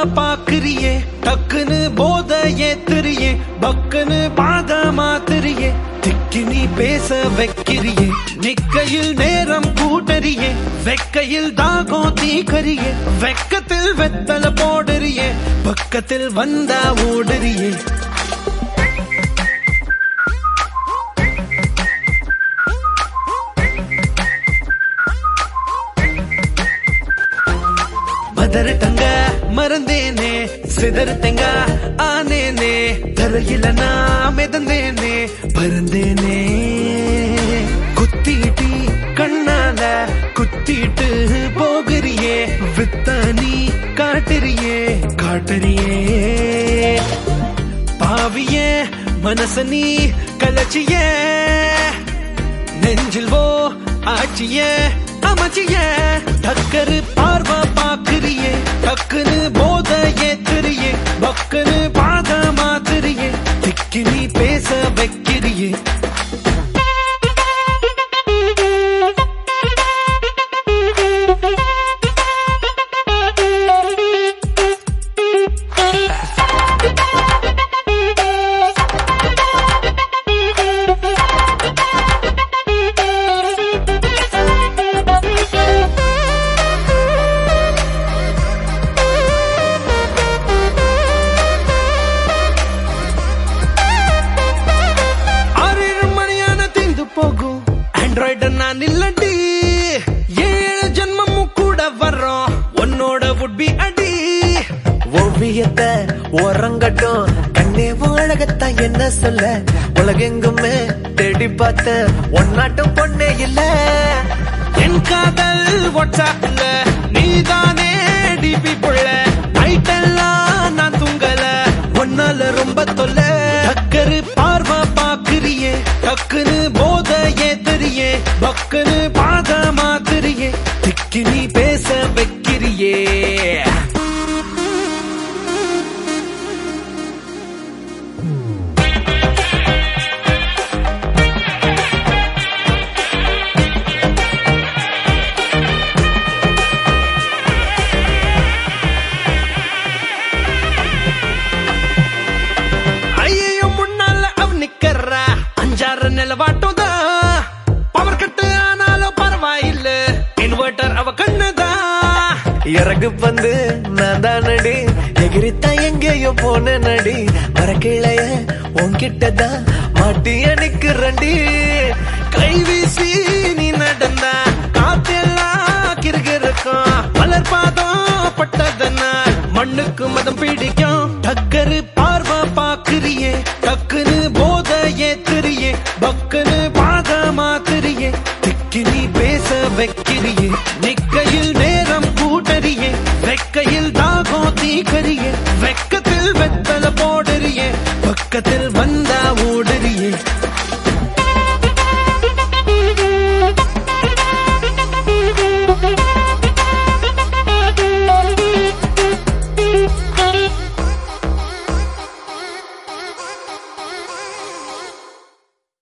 பாக்குறியே டக்குன்னு போத ஏத்துறியே பக்குன்னு பாத மாத்துறியே திக்கி நீ பேச வைக்கிறியே நிக்கையில் நேரம் கூட்டறியே வெக்கையில் தாகம் தீக்கறியே வெக்கத்தில் வெத்தல போடுறியே பக்கத்தில் வந்தா ஓடுறியே மதரட்டங்க மறந்தேனே சிதறத்தங்க ஆனேனே தரையில நான் மிதந்தேனே பறந்தேனே குத்திட்டு கண்ணால குத்திட்டு போகிறியே வித்தானி காட்டுறியே காட்டுறியே பாவிய மனச நீ கலச்சிய நெஞ்சில் ஓ ஆட்சிய அமைச்சிய டக்கரு பார்வை பாக்குறியே டக்குன்னு போத ஏத்துறியே பக்குன்னு பாத மாத்துறியே திக்கி நீ பேச வைக்கிறியே ஆறு ஏழு மணியான தீந்து போகும் ஆண்ட்ராய்டு நான் இல்லடி ஏழு ஜென்மமும் கூட வர்றோம் உன்னோட would be அடி ஓவியத்தை உறங்கட்டும் கண்ணே உன் அழகத்தான் என்ன சொல்ல உலகெங்குமே தேடி பார்த்த ஒன்னாட்டம் பொண்ணே இல்ல என் காதல் வாட்ஸ்அப்ல நீதானே டிபி புள்ள நைட்டெல்லாம் நான் தூங்கல ஒன்னால ரொம்ப தொல்ல டக்கரு பார்வை பாக்குறியே டக்குன்னு போத ஏத்தறியே பக்குன்னு பாத மாத்துறியே திக்கி நீ பேச வைக்கிறியே ஐயோ முன்னால அவ நிக்கிறா அஞ்சாறு நிலவாட்டோதா பவர் கட்டு ஆனாலும் பரவாயில்ல இன்வெர்டர் அவ கண்ணுதான் இறகு பந்து நான் தானடி எகிரித்தான் எங்கேயோ போன நடி மரக்கிளைய உன்கிட்டதான் மாட்டிய நிக்கிறண்டி கை வீசி நீ நடந்தா காத்தெல்லாம் கிருகிருக்கும் மலர் பாதம் பட்டதனால் மண்ணுக்கு மதம் பிடிக்கும் டக்கரு பார்வை பாக்குறியே டக்குன்னு போத ஏத்துறியே பக்குன்னு பாத மாத்துறியே திக்கி நீ பேச வைக்கிறியே